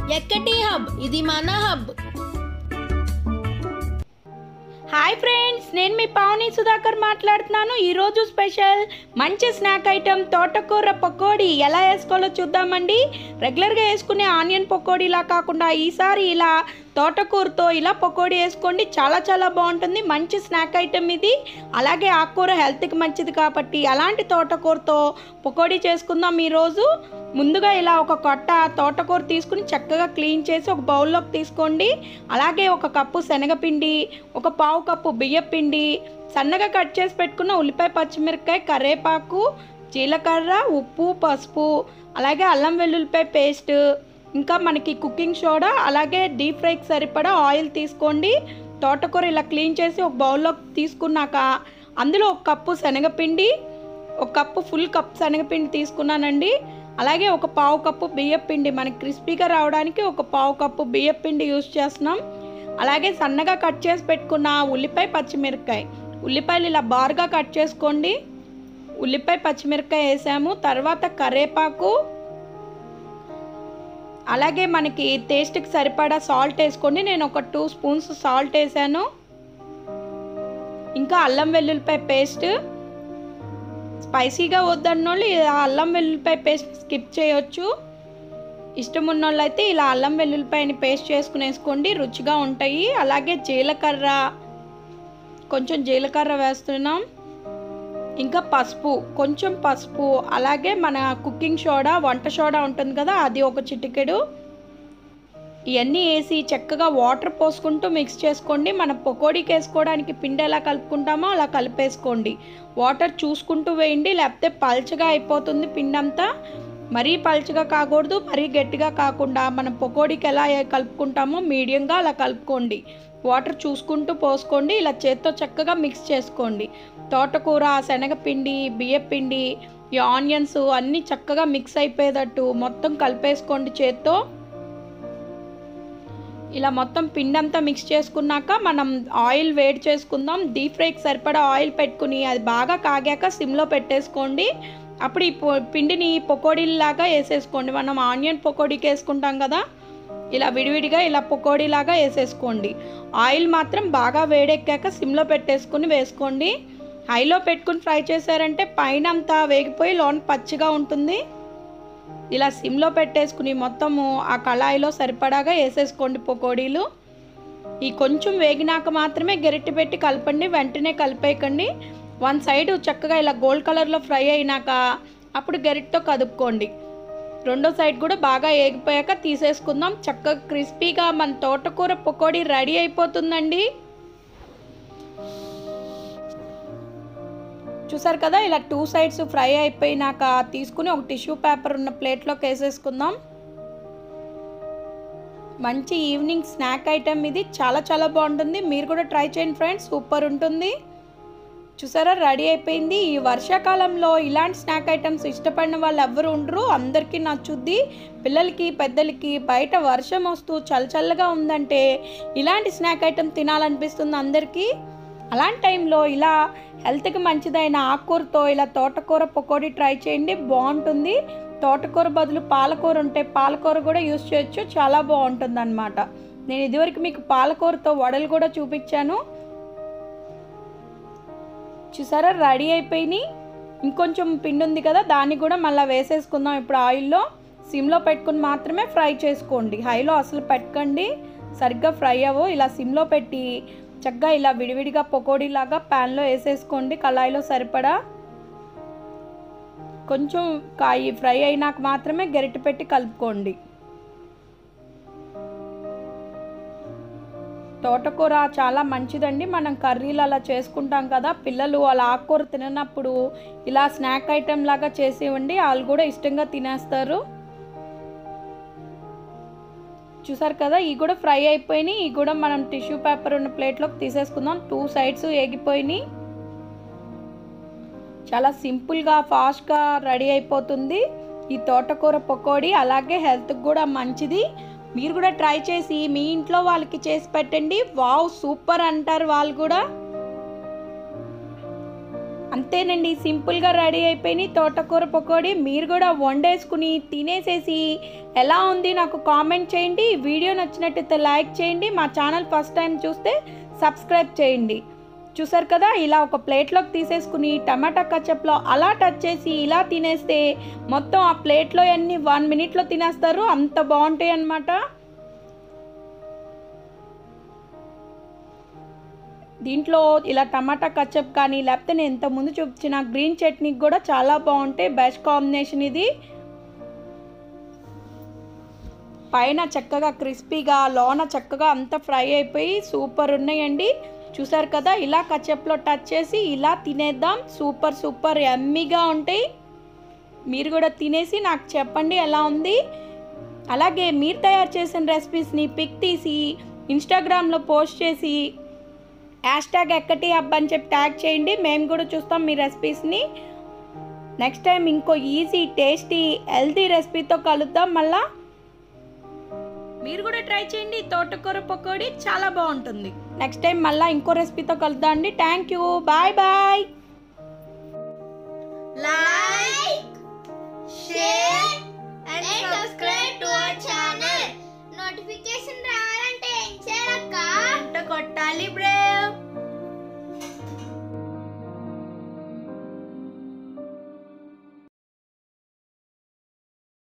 ఎక్కటి hub ఇది మన hub hi friends నేను మీ పావని సుధాకర్ మాట్లాడుతున్నాను ఈరోజు స్పెషల్ మంచి స్నాక్ ఐటెం తోటకూర పకోడీ ఎలా వేసుకోవాలో చూద్దామండి రెగ్యులర్గా వేసుకునే ఆనియన్ పకోడీలా కాకుండా ఈసారి ఇలా తోటకూరతో ఇలా పకోడీ వేసుకోండి చాలా చాలా బాగుంటుంది మంచి స్నాక్ ఐటెం ఇది అలాగే ఆకుకూర హెల్త్కి మంచిది కాబట్టి అలాంటి తోటకూరతో పకోడీ చేసుకుందాం ఈరోజు ముందుగా ఇలా ఒక కొట్ట తోటకూర తీసుకుని చక్కగా క్లీన్ చేసి ఒక బౌల్లోకి తీసుకోండి అలాగే ఒక కప్పు శనగపిండి ఒక పావు కప్పు బియ్యపిండి సన్నగా కట్ చేసి పెట్టుకున్న ఉల్లిపాయ పచ్చిమిరపకాయ కరివేపాకు జీలకర్ర ఉప్పు పసుపు అలాగే అల్లం వెల్లుల్లిపాయ పేస్ట్ ఇంకా మనకి కుకింగ్ సోడా అలాగే డీప్ ఫ్రైకి సరిపడా ఆయిల్ తీసుకోండి తోటకూర ఇలా క్లీన్ చేసి ఒక బౌల్లోకి తీసుకున్నాక అందులో ఒక కప్పు శనగపిండి ఒక కప్పు ఫుల్ కప్ శనగపిండి తీసుకున్నానండి అలాగే ఒక పావు కప్పు బియ్యపిండి మనకి క్రిస్పీగా రావడానికి ఒక పావు కప్పు బియ్యపిండి యూస్ చేస్తున్నాం అలాగే సన్నగా కట్ చేసి పెట్టుకున్న ఉల్లిపాయ పచ్చిమిరపకాయ ఉల్లిపాయలు ఇలా బారుగా కట్ చేసుకోండి ఉల్లిపాయ పచ్చిమిరపకాయ వేసాము తర్వాత కరేపాకు అలాగే మనకి టేస్ట్కి సరిపడా సాల్ట్ వేసుకోండి నేను ఒక టూ స్పూన్స్ సాల్ట్ వేసాను ఇంకా అల్లం వెల్లుల్లిపాయ పేస్ట్ స్పైసీగా వద్దన్నోళ్ళు ఇలా అల్లం వెల్లుల్లిపాయ పేస్ట్ స్కిప్ చేయొచ్చు ఇష్టం ఉన్నోళ్ళు అయితే ఇలా అల్లం వెల్లుల్లిపాయని పేస్ట్ చేసుకుని వేసుకోండి రుచిగా ఉంటాయి అలాగే జీలకర్ర కొంచెం జీలకర్ర వేస్తున్నాం ఇంకా పసుపు కొంచెం పసుపు అలాగే మన కుకింగ్ సోడా వంట సోడా ఉంటుంది కదా అది ఒక చిటికెడు ఇవన్నీ వేసి చక్కగా వాటర్ పోసుకుంటూ మిక్స్ చేసుకోండి మన పకోడీకి వేసుకోవడానికి పిండి ఎలా కలుపుకుంటామో అలా కలిపేసుకోండి వాటర్ చూసుకుంటూ వేయండి లేకపోతే పల్చగా అయిపోతుంది పిండి అంతా మరీ పల్చగా కాకూడదు మరీ గట్టిగా కాకుండా మనం పకోడీకి ఎలా కలుపుకుంటామో మీడియంగా అలా కలుపుకోండి వాటర్ చూసుకుంటూ పోసుకోండి ఇలా చేత్తో చక్కగా మిక్స్ చేసుకోండి తోటకూర శనగపిండి బియ్యపిండి ఈ ఆనియన్స్ అన్నీ చక్కగా మిక్స్ అయిపోయేటట్టు మొత్తం కలిపేసుకోండి చేత్తో ఇలా మొత్తం పిండి అంతా మిక్స్ చేసుకున్నాక మనం ఆయిల్ వేడి చేసుకుందాం డీప్ ఫ్రైకి సరిపడా ఆయిల్ పెట్టుకుని అది బాగా కాగాక సిమ్లో పెట్టేసుకోండి అప్పుడు ఈ పొ- పిండిని పకోడీలాగా వేసేసుకోండి మనం ఆనియన్ పకోడీకి వేసుకుంటాం కదా ఇలా విడివిడిగా ఇలా పకోడీలాగా వేసేసుకోండి ఆయిల్ మాత్రం బాగా వేడెక్కాక సిమ్లో పెట్టేసుకుని వేసుకోండి హైలో పెట్టుకుని ఫ్రై చేశారంటే పైన అంతా వేగిపోయి లోన పచ్చిగా ఉంటుంది ఇలా సిమ్లో పెట్టేసుకుని మొత్తము ఆ కళాయిలో సరిపడాగా వేసేసుకోండి పకోడీలు ఈ కొంచెం వేగినాక మాత్రమే గరిటె పెట్టి కలపండి వెంటనే కలిపేయకండి వన్ సైడ్ చక్కగా ఇలా గోల్డ్ కలర్లో ఫ్రై అయినాక అప్పుడు గరిటతో కదుపుకోండి రెండో సైడ్ కూడా బాగా ఏగిపోయాక తీసేసుకుందాం చక్కగా క్రిస్పీగా మన తోటకూర పకోడీ రెడీ అయిపోతుందండి చూసారు కదా ఇలా టూ సైడ్స్ ఫ్రై అయిపోయినాక తీసుకుని ఒక టిష్యూ పేపర్ ఉన్న ప్లేట్లోకి వేసేసుకుందాం మంచి ఈవినింగ్ స్నాక్ ఐటెం ఇది చాలా చాలా బాగుంటుంది మీరు కూడా ట్రై చేయండి ఫ్రెండ్స్ సూపర్ ఉంటుంది చూసారా రెడీ అయిపోయింది ఈ వర్షాకాలంలో ఇలాంటి స్నాక్ ఐటమ్స్ ఇష్టపడిన వాళ్ళు ఎవరు ఉండరు అందరికీ నచ్చుద్ది పిల్లలకి పెద్దలకి బయట వర్షం వస్తూ చల్లచల్లగా ఉందంటే ఇలాంటి స్నాక్ ఐటమ్ తినాలనిపిస్తుంది అందరికీ అలాంటి టైంలో ఇలా హెల్త్కి మంచిదైన ఆకుకూరతో ఇలా తోటకూర పకోడీ ట్రై చేయండి బాగుంటుంది తోటకూర బదులు పాలకూర ఉంటే పాలకూర కూడా యూస్ చేయొచ్చు చాలా బాగుంటుంది అనమాట నేను ఇదివరకు మీకు పాలకూరతో వడలు కూడా చూపించాను చూసారా రెడీ అయిపోయినాయి ఇంకొంచెం పిండి ఉంది కదా దాన్ని కూడా మళ్ళీ వేసేసుకుందాం ఇప్పుడు ఆయిల్లో సిమ్లో పెట్టుకుని మాత్రమే ఫ్రై చేసుకోండి హైలో అసలు పెట్టకండి సరిగ్గా ఫ్రై అవ్వు ఇలా సిమ్లో పెట్టి చక్కగా ఇలా విడివిడిగా పకోడీలాగా ప్యాన్లో వేసేసుకోండి కళాయిలో సరిపడా కొంచెం కాయి ఫ్రై అయినాక మాత్రమే గరిటె పెట్టి కలుపుకోండి తోటకూర చాలా మంచిదండి మనం కర్రీలు అలా చేసుకుంటాం కదా పిల్లలు అలా ఆకుకూర తిననప్పుడు ఇలా స్నాక్ ఐటెం లాగా చేసి ఇవ్వండి వాళ్ళు కూడా ఇష్టంగా తినేస్తారు చూసారు కదా ఇవి కూడా ఫ్రై అయిపోయినాయి ఇవి కూడా మనం టిష్యూ పేపర్ ఉన్న ప్లేట్లోకి తీసేసుకుందాం టూ సైడ్స్ ఏగిపోయినాయి చాలా సింపుల్గా ఫాస్ట్గా రెడీ అయిపోతుంది ఈ తోటకూర పకోడీ అలాగే హెల్త్కి కూడా మంచిది మీరు కూడా ట్రై చేసి మీ ఇంట్లో వాళ్ళకి చేసి పెట్టండి వావ్ సూపర్ అంటారు వాళ్ళు కూడా అంతేనండి సింపుల్గా రెడీ అయిపోయినాయి తోటకూర పకోడీ మీరు కూడా వండేసుకుని తినేసేసి ఎలా ఉంది నాకు కామెంట్ చేయండి ఈ వీడియో నచ్చినట్టయితే లైక్ చేయండి మా ఛానల్ ఫస్ట్ టైం చూస్తే సబ్స్క్రైబ్ చేయండి చూసారు కదా ఇలా ఒక ప్లేట్లోకి తీసేసుకుని టమాటా కచప్లో అలా టచ్ చేసి ఇలా తినేస్తే మొత్తం ఆ ప్లేట్లో అన్ని వన్ మినిట్లో తినేస్తారు అంత బాగుంటాయి అన్నమాట దీంట్లో ఇలా టమాటా కచప్ కానీ లేకపోతే నేను ఇంతకుముందు చూపించిన గ్రీన్ చట్నీకి కూడా చాలా బాగుంటాయి బెస్ట్ కాంబినేషన్ ఇది పైన చక్కగా క్రిస్పీగా లోన చక్కగా అంత ఫ్రై అయిపోయి సూపర్ ఉన్నాయండి చూసారు కదా ఇలా కచప్లో టచ్ చేసి ఇలా తినేద్దాం సూపర్ సూపర్ ఎమ్మీగా ఉంటాయి మీరు కూడా తినేసి నాకు చెప్పండి ఎలా ఉంది అలాగే మీరు తయారు చేసిన రెసిపీస్ని పిక్ తీసి ఇన్స్టాగ్రామ్లో పోస్ట్ చేసి హ్యాష్ ట్యాగ్ ఎక్కటి అబ్బ అని చెప్పి ట్యాగ్ చేయండి మేము కూడా చూస్తాం మీ రెసిపీస్ని నెక్స్ట్ టైం ఇంకో ఈజీ టేస్టీ హెల్తీ రెసిపీతో కలుద్దాం మళ్ళా మీరు కూడా ట్రై చేయండి తోటకూర పకోడీ చాలా బాగుంటుంది నెక్స్ట్ టైం మళ్ళీ ఇంకో రెసిపీతో కలుద్దాం అండి thank you bye bye Like, share, and subscribe.